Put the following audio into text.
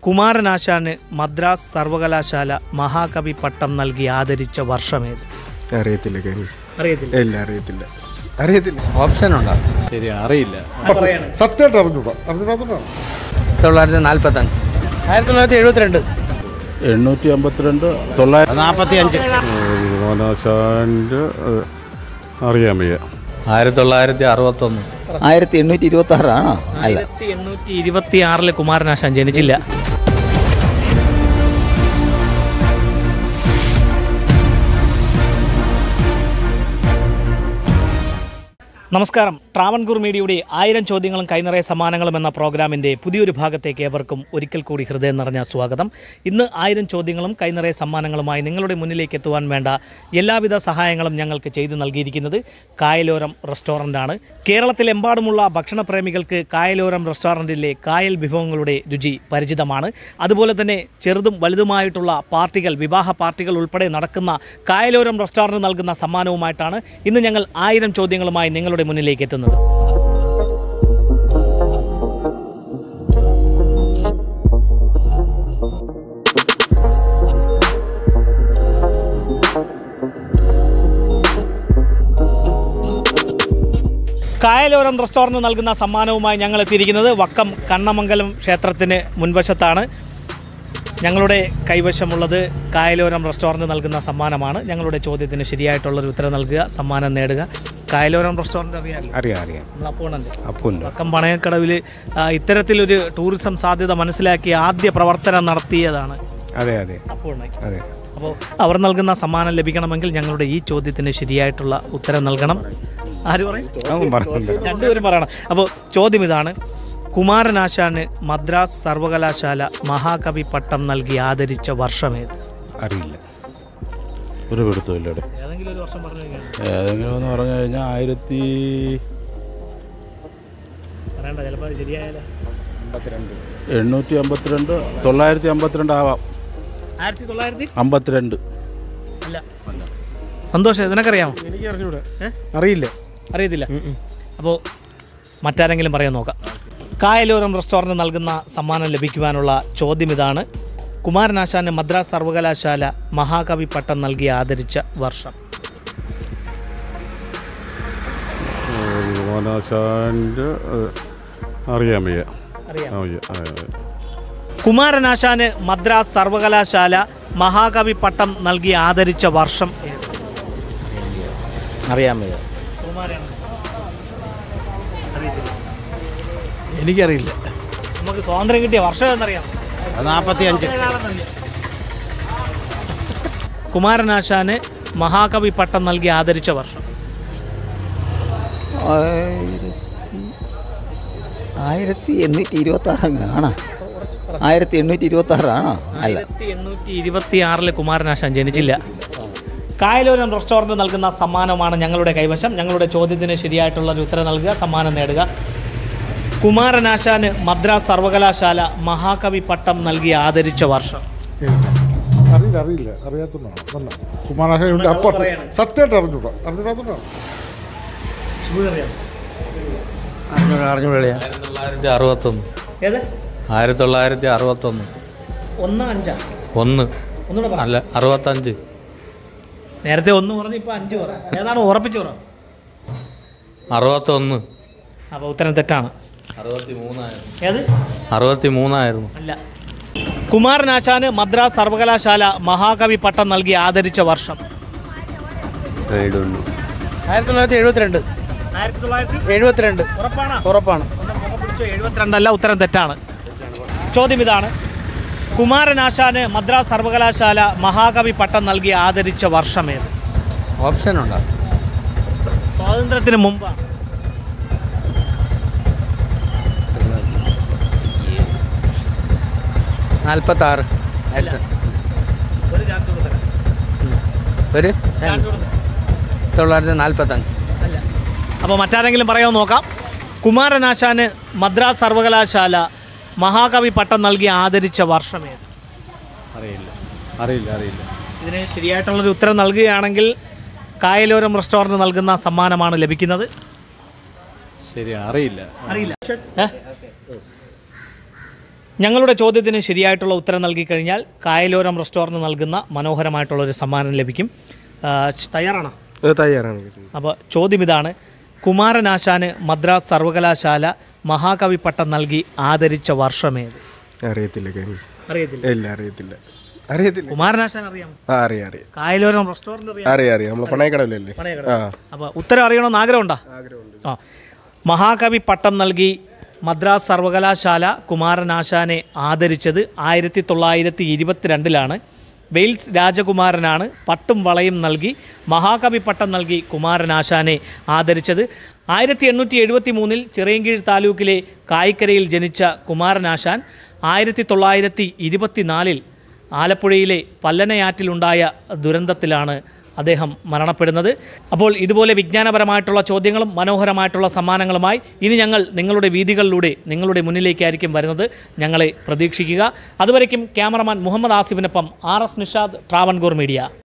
കുമാരനാശാന് മദ്രാസ് സർവകലാശാല മഹാകവി പട്ടം നൽകി ആദരിച്ച വർഷമേത് അറിയത്തില്ല കാര്യം അറിയത്തില്ല ഇല്ല അറിയത്തില്ല അറിയത്തില്ല ഓപ്ഷൻ ഉണ്ടോ ശരിയാണ് അറിയില്ല സത്യമായിട്ട് അറിഞ്ഞൂടാ അറിഞ്ഞൂടാത്തോണ്ടാണ് തൊള്ളായിരത്തി നാൽപ്പത്തഞ്ച് ആയിരത്തി തൊള്ളായിരത്തി എഴുപത്തിരണ്ട് എണ്ണൂറ്റി അമ്പത്തിരണ്ട് തൊള്ളായിരത്തി നാൽപ്പത്തി അഞ്ച് മോനാശാൻ്റെ അറിയാൻ വയ്യ ആയിരത്തി തൊള്ളായിരത്തി അറുപത്തൊന്ന് ആയിരത്തി എണ്ണൂറ്റി ഇരുപത്തി ആറാണോ അല്ല ആയിരത്തി എണ്ണൂറ്റി ഇരുപത്തി ആറില് കുമാരനാശാൻ ജനിച്ചില്ല നമസ്കാരം ട്രാവൻകൂർ മീഡിയയുടെ ആയിരം ചോദ്യങ്ങളും കൈനിറയ സമ്മാനങ്ങളും എന്ന പ്രോഗ്രാമിൻ്റെ പുതിയൊരു ഭാഗത്തേക്ക് ഏവർക്കും ഒരിക്കൽ കൂടി ഹൃദയം നിറഞ്ഞ സ്വാഗതം ഇന്ന് ആയിരം ചോദ്യങ്ങളും കൈനിറയ സമ്മാനങ്ങളുമായി നിങ്ങളുടെ മുന്നിലേക്ക് എത്തുവാൻ വേണ്ട എല്ലാവിധ സഹായങ്ങളും ഞങ്ങൾക്ക് ചെയ്തു നൽകിയിരിക്കുന്നത് കായലോരം റെസ്റ്റോറൻ്റാണ് കേരളത്തിലെമ്പാടുമുള്ള ഭക്ഷണപ്രേമികൾക്ക് കായലോരം റെസ്റ്റോറൻറ്റിലെ കായൽ വിഭവങ്ങളുടെ രുചി പരിചിതമാണ് അതുപോലെ തന്നെ ചെറുതും വലുതുമായിട്ടുള്ള പാർട്ടികൾ വിവാഹ പാർട്ടികൾ ഉൾപ്പെടെ നടക്കുന്ന കായലോരം റെസ്റ്റോറൻറ്റ് നൽകുന്ന സമ്മാനവുമായിട്ടാണ് ഇന്ന് ഞങ്ങൾ ആയിരം ചോദ്യങ്ങളുമായി നിങ്ങളുടെ മുന്നിലേക്ക് എത്തുന്നത് കായലോരം റെസ്റ്റോറൻറ്റ് നൽകുന്ന സമ്മാനവുമായി ഞങ്ങൾ എത്തിയിരിക്കുന്നത് വക്കം കണ്ണമംഗലം ക്ഷേത്രത്തിന് മുൻവശത്താണ് ഞങ്ങളുടെ കൈവശമുള്ളത് കായലോരം റെസ്റ്റോറൻറ്റ് നൽകുന്ന സമ്മാനമാണ് ഞങ്ങളുടെ ചോദ്യത്തിന് ശരിയായിട്ടുള്ളൊരു ഉത്തരം നൽകുക സമ്മാനം നേടുക കായലോരം റെസ്റ്റോറൻറ്റ് അറിയാമല്ലോ അറിയാം അറിയാം നമ്മൾ അപ്പോണല്ലേ അപ്പുണ്ട് വക്കം പണയക്കടവിൽ ആ, ഇത്തരത്തിലൊരു ടൂറിസം സാധ്യത മനസ്സിലാക്കി ആദ്യ പ്രവർത്തനം നടത്തിയതാണ് അതെ അതെ അപ്പോണ അതെ അപ്പോൾ അവർ നൽകുന്ന സമ്മാനം ലഭിക്കണമെങ്കിൽ ഞങ്ങളുടെ ഈ ചോദ്യത്തിന് ശരിയായിട്ടുള്ള ഉത്തരം നൽകണം ആര് പറയും അവൻ പറഞ്ഞില്ല രണ്ടുപേരും പറയണം അപ്പോൾ ചോദ്യം ഇതാണ് കുമാരനാശാന് മദ്രാസ് സർവകലാശാല മഹാകവി പട്ടം നൽകി ആദരിച്ച വർഷമേത് അറിയില്ല ഒരു പിടുത്തമില്ല ഇവിടെ ഏതെങ്കിലും ഒരു വർഷം പറഞ്ഞു കഴിഞ്ഞാൽ ഏതെങ്കിലും എന്ന് പറഞ്ഞു കഴിഞ്ഞാൽ ആയിരത്തി പറയണ്ട ചിലപ്പോൾ അത് ശരിയായാലോ എണ്ണൂറ്റി അമ്പത്തിരണ്ട് തൊള്ളായിരത്തി അമ്പത്തിരണ്ട് ആവാം ആയിരത്തി തൊള്ളായിരത്തി അമ്പത്തിരണ്ട് അല്ല സന്തോഷം നിനക്കറിയാമോ എനിക്ക് അറിഞ്ഞൂടാ ഏ? അറിയില്ല അറിയത്തില്ല അപ്പോൾ മറ്റാരെങ്കിലും പറയാൻ നോക്കാം കായലോരം റെസ്റ്റോറൻറ്റ് നൽകുന്ന സമ്മാനം ലഭിക്കുവാനുള്ള ചോദ്യം ഇതാണ് കുമാരനാശാന് മദ്രാസ് സർവകലാശാല മഹാകവി പട്ടം നൽകി ആദരിച്ച വർഷം മോനാശാൻ്റെ അറിയാൻ വയ്യ അറിയാം ആ, വയ്യ ആ, ആ. കുമാരനാശാന് മദ്രാസ് സർവകലാശാല മഹാകവി പട്ടം നൽകി ആദരിച്ച വർഷം ഏത്? അറിയാൻ വയ്യ അറിയത്തില്ല. എനിക്കറിയില്ല നമുക്ക് സ്വാതന്ത്ര്യം കിട്ടിയ വർഷം എന്നറിയാം നാൽപ്പത്തി അഞ്ച് കുമാരനാശാന് മഹാകവി പട്ടം നൽകി ആദരിച്ച വർഷം ആയിരത്തി ആയിരത്തി എണ്ണൂറ്റി ഇരുപത്തി ആറാണ് ആയിരത്തി എണ്ണൂറ്റി ഇരുപത്തി ആറാണോ അല്ല ആയിരത്തി എണ്ണൂറ്റി ഇരുപത്തി ആറില് കുമാരനാശാൻ ജനിച്ചില്ല കായലോരം റെസ്റ്റോറൻറ്റ് നൽകുന്ന സമ്മാനമാണ് ഞങ്ങളുടെ കൈവശം ഞങ്ങളുടെ ചോദ്യത്തിന് ശരിയായിട്ടുള്ള ഒരു ഉത്തരം നൽകുക സമ്മാനം നേടുക കുമാരനാശാന് മദ്രാസ് സർവകലാശാല മഹാകവി പട്ടം നൽകി ആദരിച്ച വർഷം അറിയില്ല അറിയില്ല അറിയാത്തോണ്ടാണ് നല്ല കുമാരനാശാൻ്റെ അപ്പുറത്ത് സത്യമായിട്ട് അറിഞ്ഞൂടാ അറിഞ്ഞൂടാത്തോണ്ടാണ് ആയിരത്തി തൊള്ളായിരത്തി അറുപത്തൊന്ന് ഏത് ആയിരത്തി തൊള്ളായിരത്തി അറുപത്തൊന്ന് ഒന്ന് അഞ്ചാ ഒന്ന് ഒന്നുകൂടെ പറ അല്ല അറുപത്തഞ്ച് നേരത്തെ ഒന്ന് പറഞ്ഞ് ഇപ്പം അഞ്ച് പറ ഏതാണ് ഉറപ്പിച്ചു പറ അറുപത്തൊന്ന് അപ്പോൾ ഉത്തരം തെറ്റാണ് അറുപത്തി മൂന്നായിരുന്നു ഏത് അറുപത്തി മൂന്നായിരുന്നു അല്ല കുമാരനാശാന് മദ്രാസ് സർവകലാശാല മഹാകവി പട്ടം നൽകി ആദരിച്ച വർഷം ആയിരത്തി തൊള്ളായിരത്തി എഴുപത്തിരണ്ട് ആയിരത്തി തൊള്ളായിരത്തി എഴുപത്തിരണ്ട് ഉറപ്പാണ് ഉറപ്പാണ് എഴുപത്തിരണ്ടല്ല ഉത്തരം തെറ്റാണ് ചോദ്യം ഇതാണ് കുമാരനാശാന് മദ്രാസ് സർവകലാശാല മഹാകവി പട്ടം നൽകി ആദരിച്ച വർഷമേത് ഓപ്ഷൻ ഉണ്ടോ സ്വാതന്ത്ര്യത്തിന് മുമ്പാണ് നാൽപ്പത്താറ് ഒരു ചാൻസ് കൂടെ തരാം. ഒരു ചാൻസ് കൂടെ തരാം. തൊള്ളായിരത്തി നാൽപ്പത്തഞ്ച് അല്ല അപ്പോൾ മറ്റാരെങ്കിലും പറയാമോ നോക്കാം കുമാരനാശാന് മദ്രാസ് സർവകലാശാല മഹാകവി പട്ടം നൽകി ആദരിച്ച വർഷമേത് അറിയില്ല അറിയില്ല അറിയില്ല ഇതിന് ശരിയായിട്ടുള്ളൊരു ഉത്തരം നൽകുകയാണെങ്കിൽ കായലോരം റെസ്റ്റോറൻറ്റ് നൽകുന്ന സമ്മാനമാണ് ലഭിക്കുന്നത് ശരിയാണ് അറിയില്ല അറിയില്ല ഏ? ഞങ്ങളുടെ ചോദ്യത്തിന് ശരിയായിട്ടുള്ള ഉത്തരം നൽകി കഴിഞ്ഞാൽ കായലോരം റെസ്റ്റോറൻറ്റ് നൽകുന്ന മനോഹരമായിട്ടുള്ള ഒരു സമ്മാനം ലഭിക്കും ആ, ച്- തയ്യാറാണോ തയ്യാറാണ് അപ്പോൾ ചോദ്യം ഇതാണ് കുമാരനാശാന് മദ്രാസ് സർവകലാശാല മഹാകവി പട്ടം നൽകി ആദരിച്ച വർഷമേത് അറിയത്തില്ല കാര്യം അറിയത്തില്ല ഇല്ല അറിയത്തില്ല അറിയത്തില്ല കുമാരനാശാൻ അറിയാം ആ അറിയാം അറിയാം കായലോരം റെസ്റ്റോറൻറ്റ് അറിയാം അറിയാം അറിയാം നമ്മൾ പണയക്കടവിലല്ലേ ആ അപ്പോൾ ഉത്തരം അറിയണമെന്ന് ആഗ്രഹമുണ്ടോ ആ മഹാകവി പട്ടം നൽകി മദ്രാസ് സർവകലാശാല കുമാരനാശാനെ ആദരിച്ചത് ആയിരത്തി തൊള്ളായിരത്തി ഇരുപത്തിരണ്ടിലാണ് വെയിൽസ് രാജകുമാരനാണ് പട്ടും വളയും നൽകി മഹാകവി പട്ടം നൽകി കുമാരനാശാനെ ആദരിച്ചത് ആയിരത്തി എണ്ണൂറ്റി എഴുപത്തി മൂന്നിൽ ചിറയൻകീഴ് താലൂക്കിലെ കായിക്കരയിൽ ജനിച്ച കുമാരനാശാൻ ആയിരത്തി തൊള്ളായിരത്തി ഇരുപത്തിനാലിൽ ആലപ്പുഴയിലെ പല്ലനയാറ്റിലുണ്ടായ ദുരന്തത്തിലാണ് അദ്ദേഹം മരണപ്പെടുന്നത് അപ്പോൾ ഇതുപോലെ വിജ്ഞാനപരമായിട്ടുള്ള ചോദ്യങ്ങളും മനോഹരമായിട്ടുള്ള സമ്മാനങ്ങളുമായി ഇനി ഞങ്ങൾ നിങ്ങളുടെ വീതികളിലൂടെ നിങ്ങളുടെ മുന്നിലേക്കായിരിക്കും വരുന്നത് ഞങ്ങളെ പ്രതീക്ഷിക്കുക അതുവരയ്ക്കും ക്യാമറമാൻ മുഹമ്മദ് ആസിഫിനൊപ്പം R S Nishad Travancore media